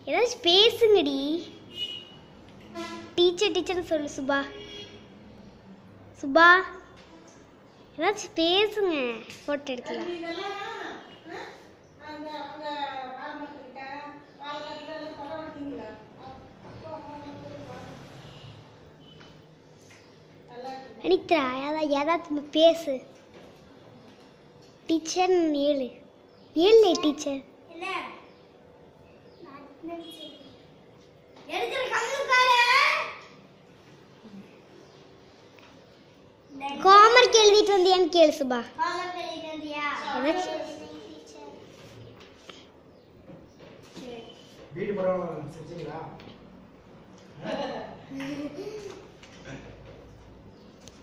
ஏதாச்சும் பேசுங்கடி டீச்சர் டீச்சர்னு சொல்லு சுபா சுபா ஏதாச்சும் பேசுங்க ஃபோட்டோ எடுக்கலாம் அனித்ரா ஏதாவது ஏதாச்சும் பேசு டீச்சர் ஏழு ஏழு டீச்சர் காமர்க் எழுதிட்டு வந்தியான்னு கேளு சுபா ஏதாச்சும் வீட்டு பரவாயில்ல செஞ்சீங்களா